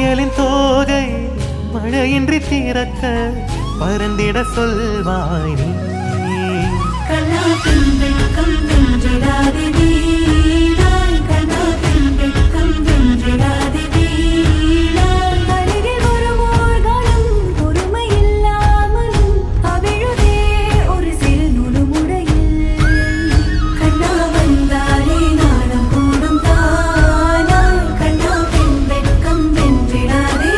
புயலின் தோகை மழையின்றி திறக்க பறந்திட சொல்வாய் நீ கண்ணாத்தின் வெட்கம் வென்றிடாதே வீணாய் கண்ணாத்தின் வெட்கம் வென்றிடாதே வீணாய் அருகில் வருவோர் கணம் பொறுமை இல்லாமலும் அவிழுதே ஒரு சிறு நுணுமுடையில் கண்ணா வந்தாலே நாணம் கூடும் தானாய் கண்ணாத்தின் வெட்கம் வென்றிடாதே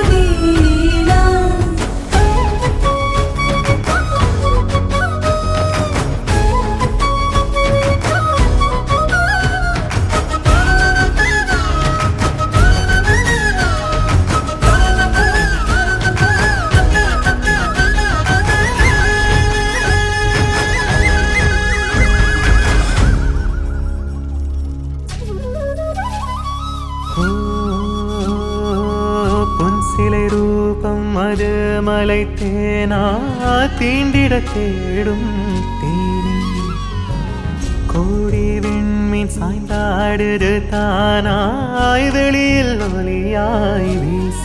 ஓ, பொன் சிலை ரூபம் அது மலை தேனா தீண்டிட தேடும் தேனி கோடி விண்மீன் சாய்ந்தாடுது தானாய் வெளியில் ஒளியாய் வீச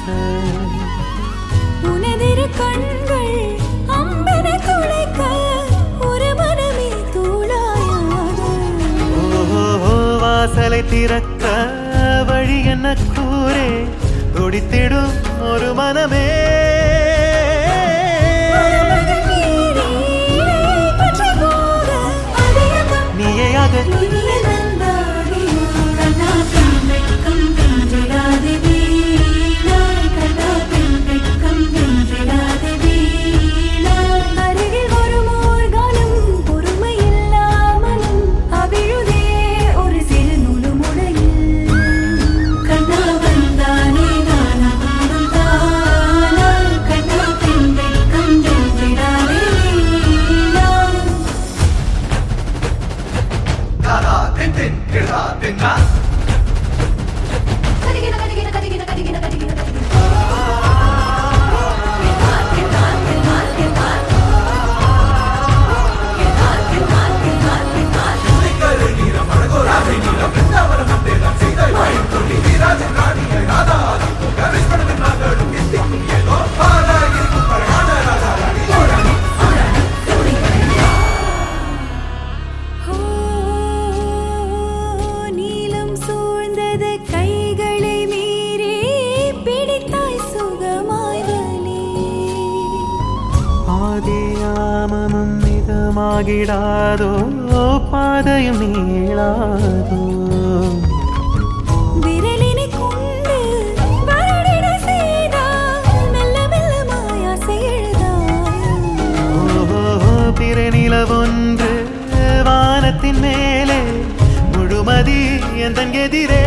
உனதிரு கண்கள் அம்பென துளைக்க ஒரு மனமே தூளாயாக ஓஹோ வாசலை திறக்க வழி என்ன கூறே துடித்திடும் ஒரு மனமே மனமகள் மீறி பற்றி போக அதியகம் நீயாக இனிய நந்தாடி கண்ணாத்தின் வெட்கம் வென்றிடாதே வீணாய் கண்ணாத்தின் வெட்கம் வென்றிடாதே வீணாய் அருகில் வருமோர் கணம் பொறுமை இல்லாமலும் அவிழுதே ஒரு சிறு நுணுமுடையில் கண்ணா வந்தானே நானும் தானாய் கண்ணாத்தின் வெட்கம் வென்றிடாதே வீணாய் கதிகின கதிகின கதிகின கதிகின கதிகின கதிகின ஓ நீலம் சூழ்ந்தது கைகளை மீறி பிடித்தாய் சுகமாய் வலி ஆதியாமமும் மிதமாகிடாதோ பாதையும் நீளாதோ விரலினை கொண்டு வருடிட செய்தால் மெல்ல மெல்ல மாயாசை எழுதாய் ஓஹோ பிறநிலவொன்று வானத்தின் மேலே முழுமதி எந்தன் எதிரே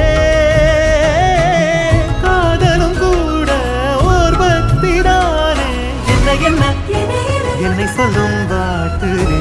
காதலும் கூட ஓர் பக்திதானே என்ன என்ன என என என்னை சொல்லும் வாட்டுதே